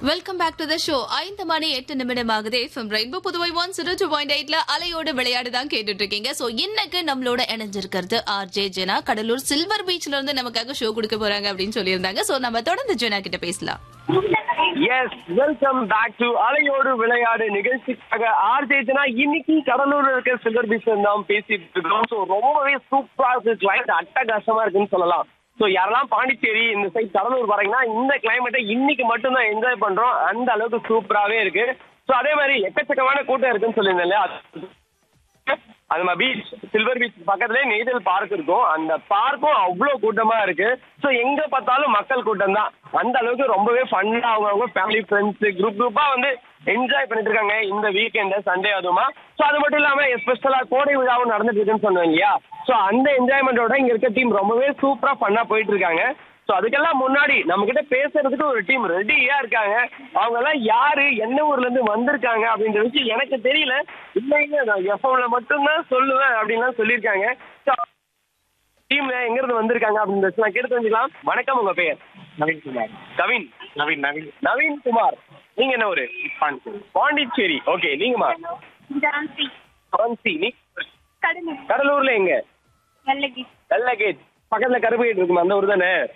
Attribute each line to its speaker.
Speaker 1: welcome back to the show ஐந்து மணி எட்டு நிமிடம் ஆகுது from Rainbow Puduvai one zero two point எயிட்ல அலையோட விளையாடு தான் கேட்டுட்டு இருக்கீங்க சோ இன்னைக்கு நம்மளோட இணைஞ்சிருக்கிறது R J Jena Cuddalore silver பீச்ல இருந்து நமக்காக ஷோ கொடுக்க போறாங்க அப்படின்னு சொல்லியிருந்தாங்க சோ நம்ம தொடர்ந்து ஜெனா கிட்ட பேசலாம்
Speaker 2: எஸ் வெல்கம் பேக் டு அலையோடு விளையாடு நிகழ்ச்சிக்காக ஆர்ஜேஜனா இன்னைக்கு கடலூர்ல இருக்க சில்வர் பீச் தான் பேசிட்டு இருக்கோம் ஸோ ரொம்பவே சூப்பரா இருக்கு கிளைமேட் அட்டகாசமா இருக்குன்னு சொல்லலாம் ஸோ யாரெல்லாம் பாண்டிச்சேரி இந்த சைட் கடலூர் வரீங்கன்னா இந்த கிளைமேட்டை இன்னைக்கு மட்டும்தான் என்ஜாய் பண்றோம் அந்த அளவுக்கு சூப்பராகவே இருக்கு ஸோ அதே மாதிரி எக்கச்சக்கமான கூட்டம் இருக்குன்னு சொல்லியிருந்தேன் இல்லையா அது நம்ம பீச் சில்வர் பீச் பக்கத்துலயே நெய்தல் பார்க் இருக்கும் அந்த பார்க்கும் அவ்வளோ கூட்டமா இருக்கு ஸோ எங்க பார்த்தாலும் மக்கள் கூட்டம் தான் அந்த அளவுக்கு ரொம்பவே ஃபன்னா அவங்கவுங்க ஃபேமிலி ஃப்ரெண்ட்ஸ் குரூப் குரூப்பா வந்து என்ஜாய் பண்ணிட்டு இருக்காங்க இந்த வீக்கெண்ட் சண்டே அதுவுமா ஸோ அது மட்டும் இல்லாம எஸ்பெஷலா கோடை விழாவும் நடந்துட்டு இருக்குன்னு சொன்னோம் இல்லையா ஸோ அந்த என்ஜாய்மெண்டோட இங்க இருக்க டீம் ரொம்பவே சூப்பரா ஃபன்னா போயிட்டு இருக்காங்க ஸோ அதுக்கெல்லாம் முன்னாடி நம்ம கிட்ட பேசுறதுக்கு ஒரு டீம் ரெடியா இருக்காங்க அவங்க எல்லாம் யாரு என்ன ஊர்ல இருந்து வந்திருக்காங்க அப்படின்ற விஷயம் எனக்கு தெரியல இல்லைங்க நான் எஃப்எம்ல மட்டும்தான் சொல்லுவேன் அப்படின்லாம் சொல்லியிருக்காங்க ஸோ டீம்ல எங்க இருந்து வந்திருக்காங்க அப்படின்னு நான் கேட்டு தெரிஞ்சுக்கலாம் வணக்கம் உங்க பெயர்
Speaker 3: நவீன் குமார்
Speaker 2: கவின்
Speaker 3: நவீன் நவீன்
Speaker 2: நவீன் குமார் நீங்க என்ன ஊரு
Speaker 3: பாண்டிச்சேரி
Speaker 2: பாண்டிச்சேரி ஓகே நீங்கம்மா
Speaker 4: ஜான்சி
Speaker 2: பாண்டி நீ
Speaker 4: கடலூர்
Speaker 2: கடலூர்ல எங்க
Speaker 4: வெள்ளகி
Speaker 2: வெள்ளகேட் பக்கத்துல கருப்பு கேட் இருக்குமா அந்த ஊர் தானே